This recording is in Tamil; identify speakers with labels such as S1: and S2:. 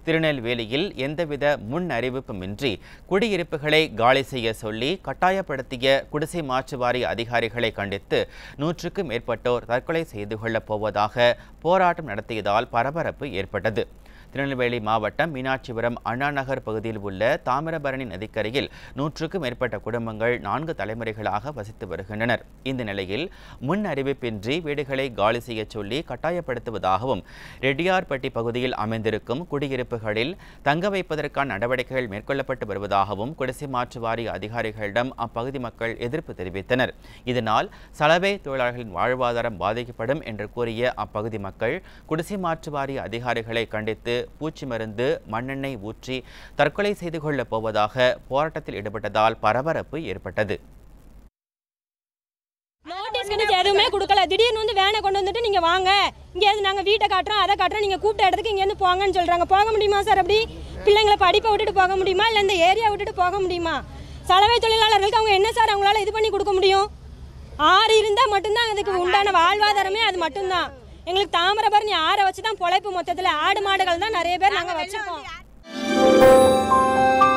S1: திருநெல்வேலியில் எந்தவித முன் அறிவிப்புமின்றி குடியிருப்புகளை காலி செய்ய சொல்லி கட்டாயப்படுத்திய குடிசை மாற்று வாரிய அதிகாரிகளை கண்டித்து நூற்றுக்கும் மேற்பட்டோர் தற்கொலை செய்து கொள்ளப் போவதாக போராட்டம் நடத்தியதால் பரபரப்பு ஏற்பட்டது திருநெல்வேலி மாவட்டம் மீனாட்சிபுரம் அண்ணா நகர் பகுதியில் உள்ள தாமிரபரணி நதிக்கரையில் நூற்றுக்கும் மேற்பட்ட குடும்பங்கள் நான்கு தலைமுறைகளாக வசித்து வருகின்றனர் இந்த நிலையில் முன் அறிவிப்பின்றி வீடுகளை காலி செய்ய சொல்லி கட்டாயப்படுத்துவதாகவும் ரெட்டியார்பட்டி பகுதியில் அமைந்திருக்கும் குடியிருப்புகளில் தங்க வைப்பதற்கான நடவடிக்கைகள் மேற்கொள்ளப்பட்டு வருவதாகவும் குடிசை மாற்று வாரிய அதிகாரிகளிடம் அப்பகுதி மக்கள் எதிர்ப்பு தெரிவித்தனர் இதனால் சலவை தொழிலாளர்களின் வாழ்வாதாரம் பாதிக்கப்படும் என்று கூறிய அப்பகுதி மக்கள் குடிசை மாற்று வாரிய அதிகாரிகளை கண்டித்து பூச்சி மருந்து மண்ணெண்ணெய் ஊற்றி தற்கொலை செய்து கொள்ளப் போவதாக போராட்டத்தில் ஈடுபட்டதால் பரபரப்பு ஏற்பட்டது
S2: நோட்டீஸ் கணிச்சு எதுவுமே கொடுக்கல திடீர்னு வந்து வேனை கொண்டு வந்துட்டு நீங்க வாங்க இங்கேருந்து நாங்க வீட்டை காட்டுறோம் அதை காட்டுறோம் நீங்க கூப்பிட்ட இடத்துக்கு இங்கேருந்து போங்கன்னு சொல்றாங்க போக முடியுமா சார் அப்படி பிள்ளைங்களை படிப்பை விட்டுட்டு போக முடியுமா இல்லை இந்த ஏரியா விட்டுட்டு போக முடியுமா சலவை தொழிலாளர்களுக்கு அவங்க என்ன சார் அவங்களால இது பண்ணி கொடுக்க முடியும் ஆறு இருந்தால் மட்டும்தான் அதுக்கு உண்டான வாழ்வாதாரமே அது மட்டும்தான் எங்களுக்கு தாமிரபரணி ஆறை வச்சு தான் பொழைப்பு மொத்தத்தில் ஆடு மாடுகள் தான் நிறைய பேர் நாங்கள் வச்சுருக்கோம்